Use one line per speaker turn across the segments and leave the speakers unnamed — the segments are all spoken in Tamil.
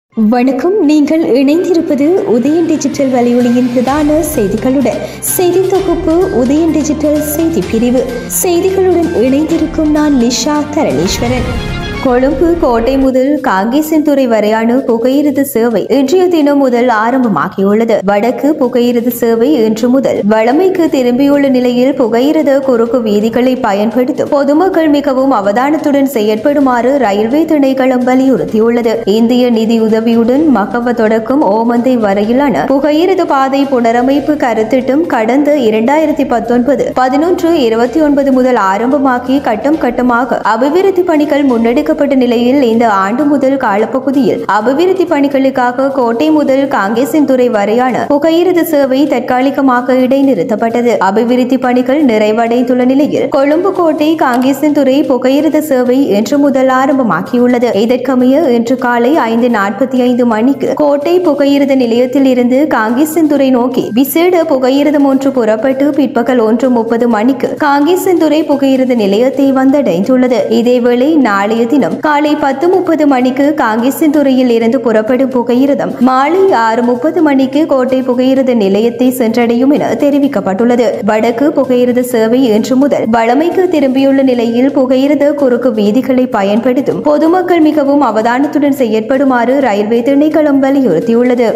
வணக்கம் நீங்கள் இணைந்திருப்பது உதயன் டிஜிட்டல் வலையொலியின் பிரதான செய்திகளுடன் செய்தி தொகுப்பு உதயன் டிஜிட்டல் செய்தி பிரிவு செய்திகளுடன் இணைந்திருக்கும் நான் லிஷா தரணீஸ்வரன் கொழும்பு கோட்டை முதல் காங்கேசன்துறை வரையான புகையிரத சேவை இன்றைய தினம் முதல் ஆரம்பமாகியுள்ளது வடக்கு புகையிரத சேவை இன்று முதல் வளமைக்கு திரும்பியுள்ள நிலையில் புகையிரத குறுக்கு வீதிகளை பயன்படுத்தும் பொதுமக்கள் மிகவும் அவதானத்துடன் செயற்படுமாறு ரயில்வே திணைக்களம் வலியுறுத்தியுள்ளது இந்திய நிதி உதவியுடன் மகவ தொடக்கம் ஓமந்தை வரையிலான புகையிரத பாதை புனரமைப்பு கருத்திட்டம் கடந்த இரண்டாயிரத்தி பத்தொன்பது பதினொன்று இருபத்தி ஒன்பது முதல் ஆரம்பமாகி கட்டம் கட்டமாக அபிவிருத்தி பணிகள் முன்னெடுக்கப்பட்ட நிலையில் இந்த ஆண்டு முதல் காலப்பகுதியில் அபிவிருத்தி பணிகளுக்காக கோட்டை முதல் காங்கேசன்துறை வரையான புகையிரத சேவை தற்காலிகமாக இடைநிறுத்தப்பட்டது அபிவிருத்தி பணிகள் நிறைவடைந்துள்ள நிலையில் கொழும்பு கோட்டை காங்கேசன்துறை புகையிரத சேவை இன்று முதல் ஆரம்பமாகியுள்ளது இதற்கமைய இன்று காலை ஐந்து நாற்பத்தி ஐந்து மணிக்கு கோட்டை புகையிரத நிலையத்தில் இருந்து காங்கேசன்துறை நோக்கி விசேட புகையிரதம் ஒன்று புறப்பட்டு பிற்பகல் ஒன்று முப்பது மணிக்கு காங்கேசன்துறை புகையிரத நிலையத்தை வந்தடைந்துள்ளது இதேவேளை நாளைய தினம் காலை பத்து முப்பது மணிக்கு காங்கேசன்துறையில் இருந்து புறப்படும் புகையிரதம் மாலை ஆறு முப்பது மணிக்கு கோட்டை புகையிரத நிலையத்தை சென்றடையும் என தெரிவிக்கப்பட்டுள்ளது வடக்கு புகையிரத சேவை இன்று முதல் வளமைக்கு திரும்பியுள்ள நிலையில் புகையிரத குறுக்கு வீதிகளை பயன்படுத்தும் பொதுமக்கள் மிகவும் அவதானத்துடன் செயற்படுமாறு ரயில்வே திணைக்களம் வலியுறுத்தியுள்ளது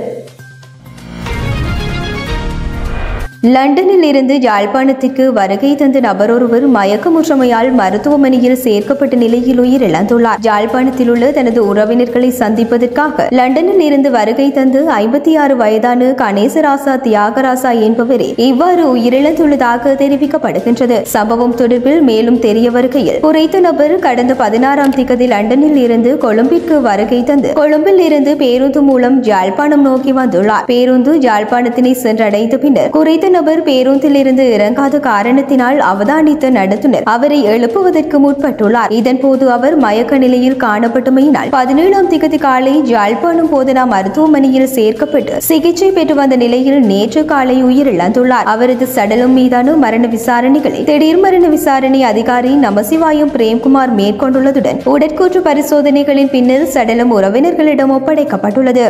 லண்டனில் இருந்து யாழ்ப்பாணத்திற்கு வருகை தந்த நபர் ஒருவர் மயக்கமுற்றமையால் மருத்துவமனையில் சேர்க்கப்பட்ட நிலையில் உயிரிழந்துள்ளார் யாழ்ப்பாணத்தில் உள்ள தனது உறவினர்களை சந்திப்பதற்காக லண்டனில் இருந்து வருகை தந்து ஐம்பத்தி ஆறு வயதான கணேசராசா தியாகராசா என்பவரே இவ்வாறு உயிரிழந்துள்ளதாக தெரிவிக்கப்படுகின்றது சம்பவம் தொடர்பில் மேலும் தெரிய வருகையில் குறித்த நபர் கடந்த பதினாறாம் திகதி லண்டனில் இருந்து கொழும்பிற்கு வருகை தந்து கொழும்பில் இருந்து பேருந்து மூலம் யாழ்ப்பாணம் நோக்கி வந்துள்ளார் பேருந்து யாழ்ப்பாணத்தினை சென்றடைந்த பின்னர் குறித்த நபர் பேருந்தில் இருந்து இறங்காத காரணத்தினால் அவதானித்த நடத்துனர் அவரை எழுப்புவதற்கு முற்பட்டுள்ளார் இதன்போது அவர் மயக்க நிலையில் காணப்பட்டமையினால் பதினேழாம் திகதி காலை யாழ்ப்பாணம் போதனா மருத்துவமனையில் சேர்க்கப்பட்டு சிகிச்சை பெற்று வந்த நிலையில் நேற்று காலை உயிரிழந்துள்ளார் அவரது சடலம் மீதான மரண விசாரணைகளை திடீர் மரண விசாரணை அதிகாரி நமசிவாயம் பிரேம்குமார் மேற்கொண்டுள்ளதுடன் உடற்கூற்று பரிசோதனைகளின் பின்னர் சடலம் உறவினர்களிடம் ஒப்படைக்கப்பட்டுள்ளது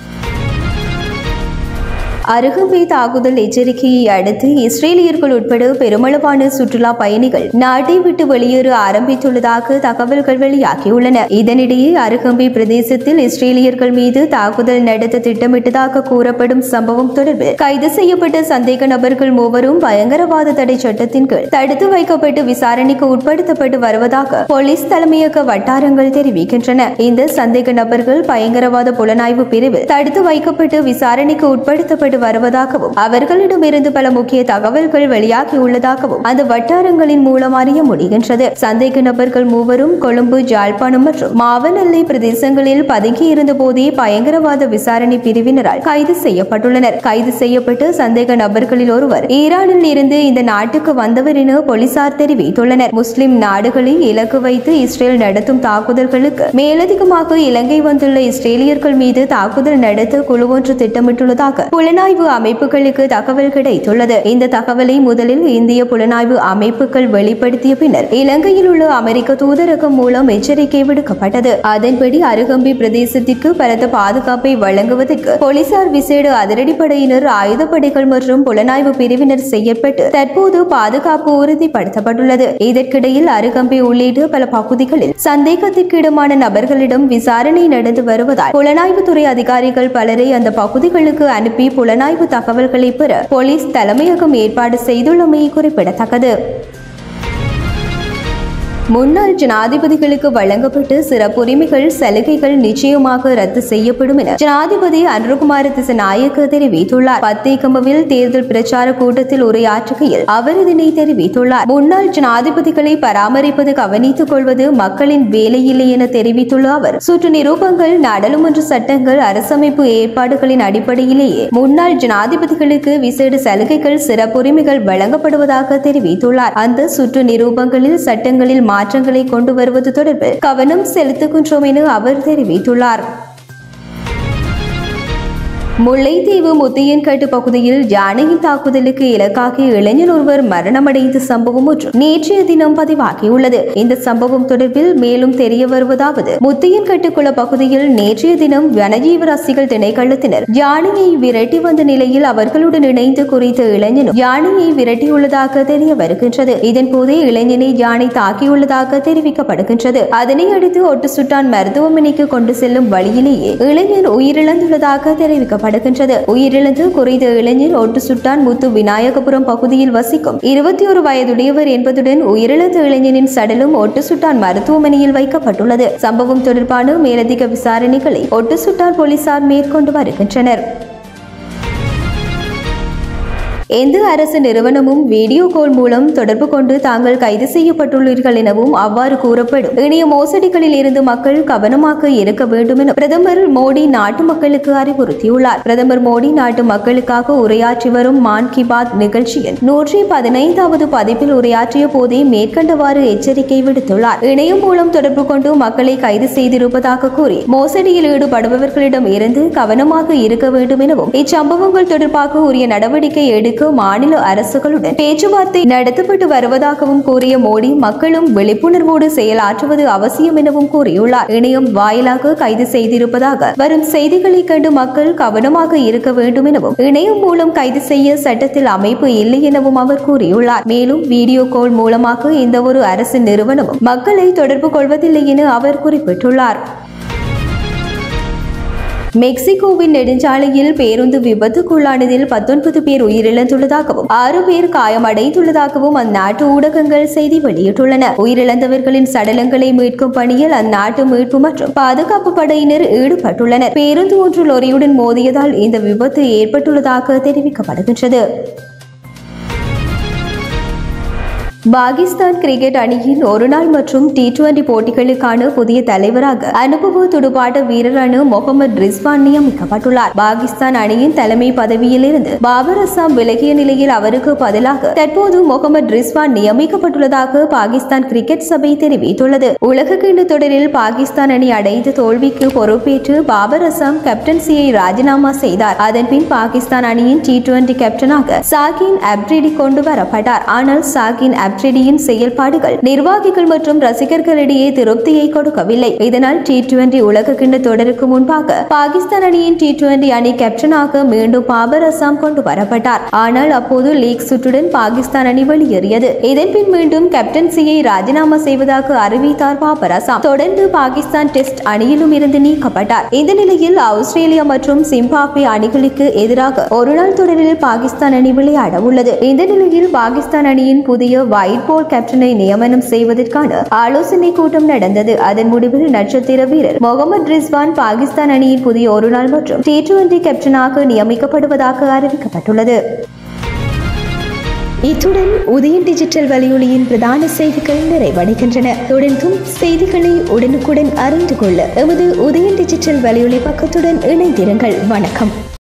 அருகம்பை தாக்குதல் எச்சரிக்கையை அடுத்து இஸ்ரேலியர்கள் உட்பட பெருமளவான சுற்றுலா பயணிகள் நாட்டை விட்டு வெளியேற ஆரம்பித்துள்ளதாக தகவல்கள் வெளியாகியுள்ளன இதனிடையே அருகம்பை பிரதேசத்தில் இஸ்ரேலியர்கள் மீது தாக்குதல் நடத்த திட்டமிட்டதாக கூறப்படும் சம்பவம் தொடர்பில் கைது செய்யப்பட்ட சந்தேக நபர்கள் மூவரும் பயங்கரவாத தடை சட்டத்தின் கீழ் தடுத்து வைக்கப்பட்டு விசாரணைக்கு உட்படுத்தப்பட்டு வருவதாக போலீஸ் தலைமையக வட்டாரங்கள் தெரிவிக்கின்றன இந்த சந்தேக நபர்கள் பயங்கரவாத புலனாய்வு பிரிவில் தடுத்து வைக்கப்பட்டு விசாரணைக்கு உட்படுத்தப்பட்டு வருவதாகவும் அவர்களிடமிருந்து பல முக்கிய தகவல்கள் வெளியாகியுள்ளதாகவும் அந்த வட்டாரங்களின் மூலம் அறிய முடிகின்றது சந்தேக நபர்கள் மூவரும் கொழும்பு ஜாழ்ப்பாணம் மற்றும் மாவனல்லை பிரதேசங்களில் பதுங்கியிருந்த போதே பயங்கரவாத விசாரணை பிரிவினரால் கைது செய்யப்பட்டுள்ளனர் கைது செய்யப்பட்டு சந்தேக நபர்களில் ஒருவர் ஈரானில் இருந்து இந்த நாட்டுக்கு வந்தவர் என போலீசார் தெரிவித்துள்ளனர் முஸ்லிம் நாடுகளை இலக்கு வைத்து இஸ்ரேல் நடத்தும் தாக்குதல்களுக்கு மேலதிகமாக இலங்கை வந்துள்ள இஸ்ரேலியர்கள் மீது தாக்குதல் நடத்த குழு ஒன்று திட்டமிட்டுள்ளதாக புலனாய்வு அமைப்புகளுக்கு தகவல் கிடைத்துள்ளது இந்த தகவலை முதலில் இந்திய புலனாய்வு அமைப்புகள் வெளிப்படுத்திய பின்னர் இலங்கையில் உள்ள அமெரிக்க தூதரகம் மூலம் எச்சரிக்கை விடுக்கப்பட்டது அதன்படி அருகம்பி பிரதேசத்திற்கு பலத்த பாதுகாப்பை வழங்குவதற்கு போலீசார் விசேட அதிரடிப்படையினர் ஆயுதப்படைகள் மற்றும் புலனாய்வு பிரிவினர் செய்யப்பட்டு தற்போது பாதுகாப்பு உறுதிப்படுத்தப்பட்டுள்ளது இதற்கிடையில் அருகம்பி உள்ளிட்ட பல பகுதிகளில் சந்தேகத்திற்கிடமான நபர்களிடம் விசாரணை நடந்து வருவதால் புலனாய்வுத்துறை அதிகாரிகள் பலரை அந்த பகுதிகளுக்கு அனுப்பி புலனாய்வு தகவல்களை பெற போலீஸ் தலைமையகம் ஏற்பாடு செய்துள்ளமை குறிப்பிடத்தக்கது முன்னாள் ஜனாதிபதிகளுக்கு வழங்கப்பட்ட சிறப்புரிமைகள் சலுகைகள் நிச்சயமாக ரத்து செய்யப்படும் என ஜனாதிபதி அனுகுமார திசநாயக்க தெரிவித்துள்ளார் பத்தேகமவில் தேர்தல் பிரச்சார கூட்டத்தில் உரையாற்றுகையில் அவர் இதனை தெரிவித்துள்ளார் முன்னாள் ஜனாதிபதிகளை பராமரிப்பது கவனித்துக் கொள்வது மக்களின் வேலையில்லை என தெரிவித்துள்ள அவர் சுற்று நிரூபங்கள் நாடாளுமன்ற சட்டங்கள் அரசமைப்பு ஏற்பாடுகளின் அடிப்படையிலேயே முன்னாள் ஜனாதிபதிகளுக்கு விசேட சலுகைகள் சிறப்புரிமைகள் வழங்கப்படுவதாக தெரிவித்துள்ளார் அந்த சுற்று நிரூபங்களில் சட்டங்களில் மாற்றங்களை கொண்டு வருவது தொடர்பில் கவனம் செலுத்துகின்றோம் என அவர் தெரிவித்துள்ளார் முல்லைத்தீவு முத்தியன்கட்டு பகுதியில் யானையின் தாக்குதலுக்கு இலக்காகி இளைஞர் ஒருவர் மரணமடைந்த சம்பவம் ஒன்று நேற்றைய தினம் பதிவாகியுள்ளது இந்த சம்பவம் தொடர்பில் மேலும் தெரிய வருவதாவது முத்தியன்கட்டு குள பகுதியில் நேற்றைய தினம் வனஜீவராசிகள் திணைக்களத்தினர் யானையை விரட்டி வந்த நிலையில் அவர்களுடன் இணைந்து குறித்த இளைஞனும் யானையை விரட்டியுள்ளதாக தெரிய வருகின்றது இதன் போதே இளைஞனை யானை தாக்கியுள்ளதாக தெரிவிக்கப்படுகின்றது அதனை அடுத்து ஒட்டு சுட்டான் மருத்துவமனைக்கு கொண்டு செல்லும் வழியிலேயே இளைஞர் உயிரிழந்துள்ளதாக தெரிவிக்கப்படுகின்றது உயிரிழந்து குறித்த இளைஞர் ஒட்டு சுட்டான் முத்து விநாயகபுரம் பகுதியில் வசிக்கும் இருபத்தி ஒரு வயதுடையவர் என்பதுடன் உயிரிழந்த இளைஞனின் சடலும் ஒட்டு சுட்டான் மருத்துவமனையில் வைக்கப்பட்டுள்ளது சம்பவம் தொடர்பான மேலதிக விசாரணைகளை ஒட்டு சுட்டான் போலீசார் மேற்கொண்டு வருகின்றனர் எந்த அரசு நிறுவனமும் வீடியோ கால் மூலம் தொடர்பு கொண்டு தாங்கள் கைது செய்யப்பட்டுள்ளீர்கள் எனவும் அவ்வாறு கூறப்படும் இணைய மோசடிகளில் இருந்து மக்கள் கவனமாக இருக்க வேண்டும் என பிரதமர் மோடி நாட்டு மக்களுக்கு அறிவுறுத்தியுள்ளார் பிரதமர் மோடி நாட்டு மக்களுக்காக உரையாற்றி வரும் மான் கி பாத் நிகழ்ச்சியில் நூற்றி பதினைந்தாவது பதிப்பில் உரையாற்றிய போதே மேற்கண்டவாறு எச்சரிக்கை விடுத்துள்ளார் இணையம் மூலம் தொடர்பு கொண்டு மக்களை கைது செய்திருப்பதாக கூறி மோசடியில் ஈடுபடுபவர்களிடம் இருந்து கவனமாக இருக்க வேண்டும் எனவும் இச்சம்பவங்கள் தொடர்பாக உரிய நடவடிக்கை எடுக்க மாநில அரசுகளுடன் பேச்சுவார்த்தை நடத்தப்பட்டு வருவதாகவும் கூறிய மோடி மக்களும் விழிப்புணர்வோடு செயலாற்றுவது அவசியம் எனவும் கூறியுள்ளார் இணையம் வாயிலாக கைது செய்திருப்பதாக வரும் செய்திகளை கண்டு மக்கள் கவனமாக இருக்க வேண்டும் எனவும் இணையம் மூலம் கைது செய்ய சட்டத்தில் அமைப்பு இல்லை எனவும் அவர் கூறியுள்ளார் மேலும் வீடியோ கால் மூலமாக எந்த ஒரு அரசு நிறுவனமும் மக்களை தொடர்பு கொள்வதில்லை என அவர் குறிப்பிட்டுள்ளார் மெக்சிகோவின் நெடுஞ்சாலையில் பேருந்து விபத்துக்குள்ளானதில் பத்தொன்பது பேர் உயிரிழந்துள்ளதாகவும் ஆறு பேர் காயமடைந்துள்ளதாகவும் அந்நாட்டு ஊடகங்கள் செய்தி வெளியிட்டுள்ளன உயிரிழந்தவர்களின் சடலங்களை மீட்கும் பணியில் அந்நாட்டு மீட்பு மற்றும் பாதுகாப்பு படையினர் ஈடுபட்டுள்ளனர் பேருந்து ஒன்று லொரியுடன் மோதியதால் இந்த விபத்து ஏற்பட்டுள்ளதாக தெரிவிக்கப்படுகின்றது பாகிஸ்தான் கிரிக்கெட் அணியின் ஒருநாள் மற்றும் டி டுவெண்டி போட்டிகளுக்கான புதிய தலைவராக அனுபவ துடுப்பாட்ட வீரரான முகமது ரிஸ்வான் நியமிக்கப்பட்டுள்ளார் பாகிஸ்தான் அணியின் தலைமை பதவியில் இருந்து பாபர் அசாம் விலகிய நிலையில் அவருக்கு பதிலாக தற்போது முகமது ரிஸ்வான் நியமிக்கப்பட்டுள்ளதாக பாகிஸ்தான் கிரிக்கெட் சபை தெரிவித்துள்ளது உலகக்கிண்ண தொடரில் பாகிஸ்தான் அணி அடைந்த தோல்விக்கு பொறுப்பேற்று பாபர் அசாம் கேப்டன்சியை ராஜினாமா செய்தார் அதன்பின் பாகிஸ்தான் அணியின் டி டுவெண்டி கேப்டனாக சாகின் அப்ரிடி கொண்டு வரப்பட்டார் ஆனால் சாகின் அப்ரிடியின் செயல்பாடுகள் நிர்வாகிகள் மற்றும் ரசிகர்களிடையே திருப்தியை கொடுக்கவில்லை இதனால் டி டுவெண்டி உலக கிண்ண தொடருக்கு முன்பாக பாகிஸ்தான் அணியின் டி டுவெண்டி அணி கேப்டனாக மீண்டும் பாபர் அசாம் கொண்டு வரப்பட்டார் ஆனால் அப்போது லீக் சுற்றுடன் பாகிஸ்தான் அணி வெளியேறியது இதன்பின் மீண்டும் கேப்டன்சியை ராஜினாமா செய்வதாக அறிவித்தார் பாபர் அசாம் தொடர்ந்து பாகிஸ்தான் டெஸ்ட் அணியிலும் இருந்து நீக்கப்பட்டார் இந்த நிலையில் ஆஸ்திரேலியா மற்றும் சிம்பாப்வே அணிகளுக்கு எதிராக ஒருநாள் தொடரில் பாகிஸ்தான் அணி விளையாட உள்ளது இந்த நிலையில் பாகிஸ்தான் அணியின் புதிய ஒயிட் போல் கேப்டனை நியமனம் செய்வதற்கான ஆலோசனை கூட்டம் நடந்தது அதன் முடிவில் நட்சத்திர வீரர் முகமது ரிஸ்வான் பாகிஸ்தான் அணியின் புதிய ஒருநாள் மற்றும் டி டுவெண்டி கேப்டனாக நியமிக்கப்படுவதாக அறிவிக்கப்பட்டுள்ளது இத்துடன் உதயன் டிஜிட்டல் வலையொலியின் பிரதான செய்திகள் நிறைவடைகின்றன தொடர்ந்தும் செய்திகளை உடனுக்குடன் அறிந்து கொள்ள எமது உதயன் டிஜிட்டல் வலையொலி பக்கத்துடன் இணைந்திருங்கள் வணக்கம்